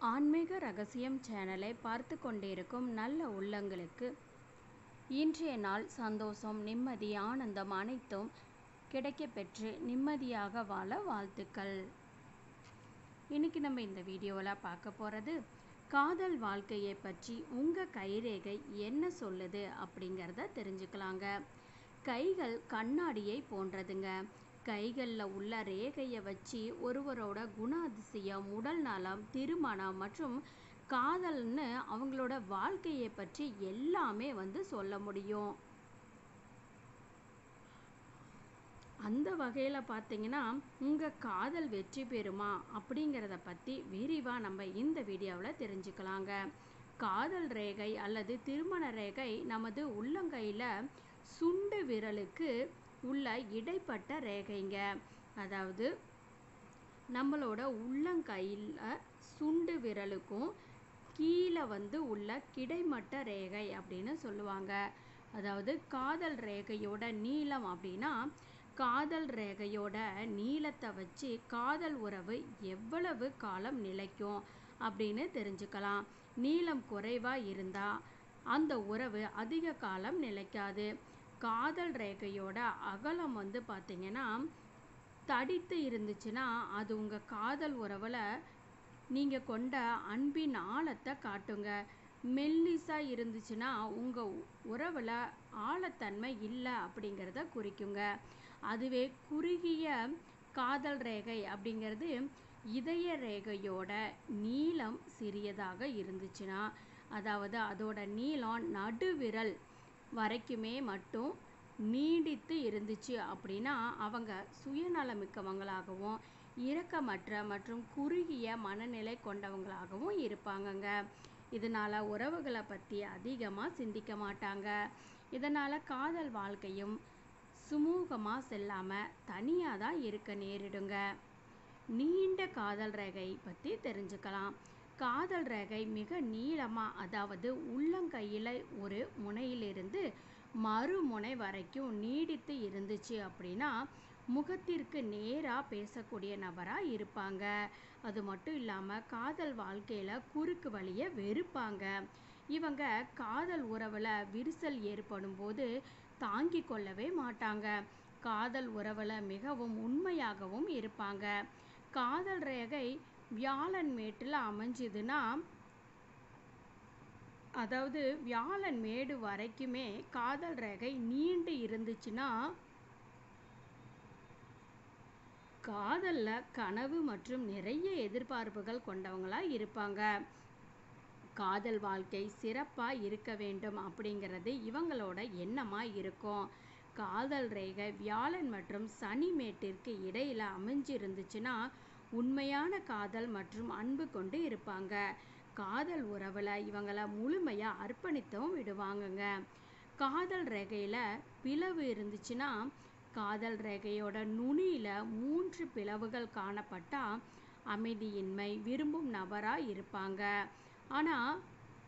ஆன்மீக ரகசியம் சேனலை பார்த்து கொண்டிருக்கும் நல்ல உள்ளங்களுக்கு இன்றைய நாள் சந்தோஷம் நிம்மதி ஆனந்தம் அனைத்தும் கிடைக்கப் பெற்று நிம்மதியாக வாழ வாழ்த்துக்கள் இன்னைக்கு நம்ம இந்த வீடியோவில் பார்க்க போகிறது காதல் வாழ்க்கையை பற்றி உங்கள் கைரேகை என்ன சொல்லுது அப்படிங்கிறத தெரிஞ்சுக்கலாங்க கைகள் கண்ணாடியை போன்றதுங்க கைகளில் உள்ள ரேகையை வச்சு ஒருவரோட குணாதிசயம் உடல் நலம் திருமணம் மற்றும் காதல்னு அவங்களோட வாழ்க்கையை பற்றி எல்லாமே வந்து சொல்ல முடியும் அந்த வகையில் பார்த்தீங்கன்னா உங்கள் காதல் வெற்றி பெறுமா அப்படிங்கிறத பற்றி விரிவாக நம்ம இந்த வீடியோவில் தெரிஞ்சுக்கலாங்க காதல் ரேகை அல்லது திருமண ரேகை நமது உள்ளங்கையில் சுண்டு விரலுக்கு உள்ள இடைப்பட்ட ரேகைங்க அதாவது நம்மளோட உள்ளங்கையில் சுண்டு விரலுக்கும் கீழே வந்து உள்ள கிடைமட்ட ரேகை அப்படின்னு சொல்லுவாங்க அதாவது காதல் ரேகையோட நீளம் அப்படின்னா காதல் ரேகையோட நீளத்தை வச்சு காதல் உறவு எவ்வளவு காலம் நிலைக்கும் அப்படின்னு தெரிஞ்சுக்கலாம் நீளம் குறைவாக இருந்தால் அந்த உறவு அதிக காலம் நிலைக்காது காதல் ரேகையோட அகலம் வந்து பார்த்திங்கன்னா தடித்து இருந்துச்சுன்னா அது உங்கள் காதல் உறவில் நீங்கள் கொண்ட அன்பின் ஆழத்தை காட்டுங்க மெல்லிஸாக இருந்துச்சுன்னா உங்கள் உறவில் ஆழத்தன்மை இல்லை அப்படிங்கிறத குறிக்குங்க அதுவே குறுகிய காதல் ரேகை அப்படிங்கிறது இதய ரேகையோட நீளம் சிறியதாக இருந்துச்சுன்னா அதாவது அதோட நீளம் நடுவிரல் வரைக்குமே மட்டும் நீடித்து இருந்துச்சு அப்படின்னா அவங்க சுயநலமிக்கவங்களாகவும் இரக்கமற்ற மற்றும் குறுகிய மனநிலை கொண்டவங்களாகவும் இருப்பாங்கங்க இதனால் உறவுகளை பற்றி அதிகமாக சிந்திக்க மாட்டாங்க இதனால் காதல் வாழ்க்கையும் சுமூகமாக செல்லாமல் தனியாக தான் இருக்க நேரிடுங்க நீண்ட காதல் ரேகை பற்றி தெரிஞ்சுக்கலாம் காதல் ரேகை மிக நீளமாக அதாவது உள்ளங்கையில் ஒரு முனையிலிருந்து மறுமுனை வரைக்கும் நீடித்து இருந்துச்சு அப்படின்னா முகத்திற்கு நேராக பேசக்கூடிய நபராக இருப்பாங்க அது மட்டும் இல்லாமல் காதல் வாழ்க்கையில் குறுக்கு வழியை வெறுப்பாங்க இவங்க காதல் உறவில் விரிசல் ஏற்படும் போது தாங்கி கொள்ளவே மாட்டாங்க காதல் உறவில் மிகவும் உண்மையாகவும் இருப்பாங்க காதல் ரேகை வியாழன் மேட்டில் அமைஞ்சுதுன்னா அதாவது வியாழன் மேடு வரைக்குமே காதல் ரேகை நீண்டு இருந்துச்சுன்னா காதலில் கனவு மற்றும் நிறைய எதிர்பார்ப்புகள் கொண்டவங்களாக இருப்பாங்க காதல் வாழ்க்கை சிறப்பாக இருக்க வேண்டும் அப்படிங்கிறது இவங்களோட எண்ணமாக இருக்கும் காதல் ரேகை வியாழன் மற்றும் சனி மேட்டிற்கு இடையில் அமைஞ்சிருந்துச்சுன்னா உண்மையான காதல் மற்றும் அன்பு கொண்டு இருப்பாங்க காதல் உறவில் இவங்களை முழுமையாக அர்ப்பணித்தவும் விடுவாங்கங்க காதல் ரேகையில் பிளவு இருந்துச்சுன்னா காதல் ரேகையோட நுனியில் மூன்று பிளவுகள் காணப்பட்டால் அமைதியின்மை விரும்பும் நபராக இருப்பாங்க ஆனால்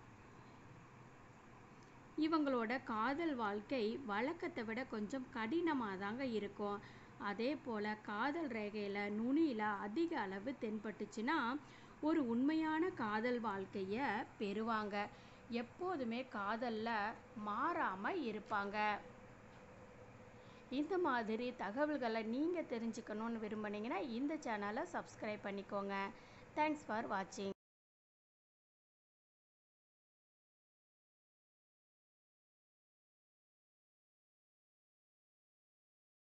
இவங்களோட காதல் வாழ்க்கை வழக்கத்தை விட கொஞ்சம் கடினமாக தாங்க இருக்கும் அதே போல் காதல் ரேகையில் நுனியில் அதிக அளவு தென்பட்டுச்சுன்னா ஒரு உண்மையான காதல் வாழ்க்கையை பெறுவாங்க எப்போதுமே காதலில் மாறாமல் இருப்பாங்க இந்த மாதிரி தகவல்களை நீங்கள் தெரிஞ்சுக்கணுன்னு விரும்புனீங்கன்னா இந்த சேனலை சப்ஸ்கிரைப் பண்ணிக்கோங்க தேங்க்ஸ் ஃபார் வாட்சிங்